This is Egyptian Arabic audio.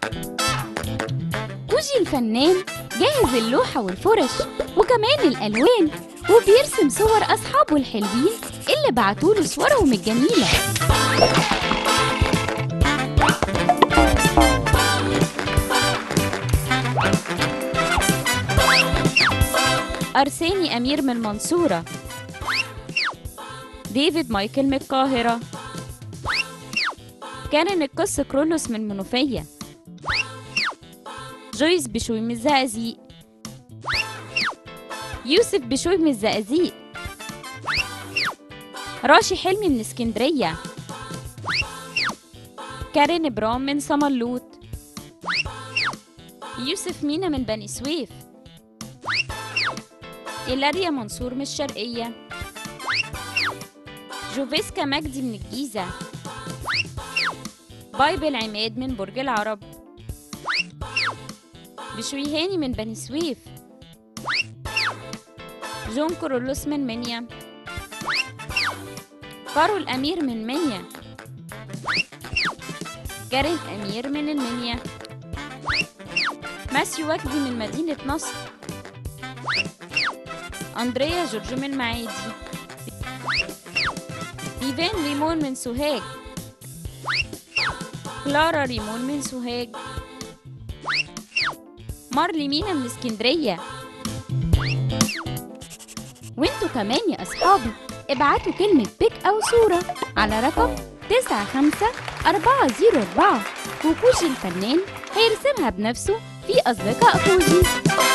كوجي الفنان جاهز اللوحة والفرش وكمان الألوان وبيرسم صور أصحابه الحلوين اللي بعتوله صورهم الجميلة أرساني أمير من المنصورة ديفيد مايكل من القاهرة كارين القس كرولوس من المنوفية جويس بشوي من الزقازيق يوسف بشوي من الزقازيق راشي حلمي من اسكندرية كارين برام من صملوط يوسف مينا من بني سويف إيلاريا منصور من الشرقية جوفيسكا مجدي من الجيزة بايبل عماد من برج العرب بشوي هاني من بني سويف جون كورولوس من منيا كارول أمير من منيا كارين أمير من المنيا ماسيو وجدي من مدينة نصر أندريا جورج من معادي إيفان ريمون من سوهاج كلارا ريمون من سوهاج مارلي مينا من اسكندرية وانتوا كمان يا أصحابي ابعتوا كلمة بيك أو صورة على رقم تسعة خمسة أربعة زيرو أربعة وكوجي الفنان هيرسمها بنفسه في أصدقاء كوجي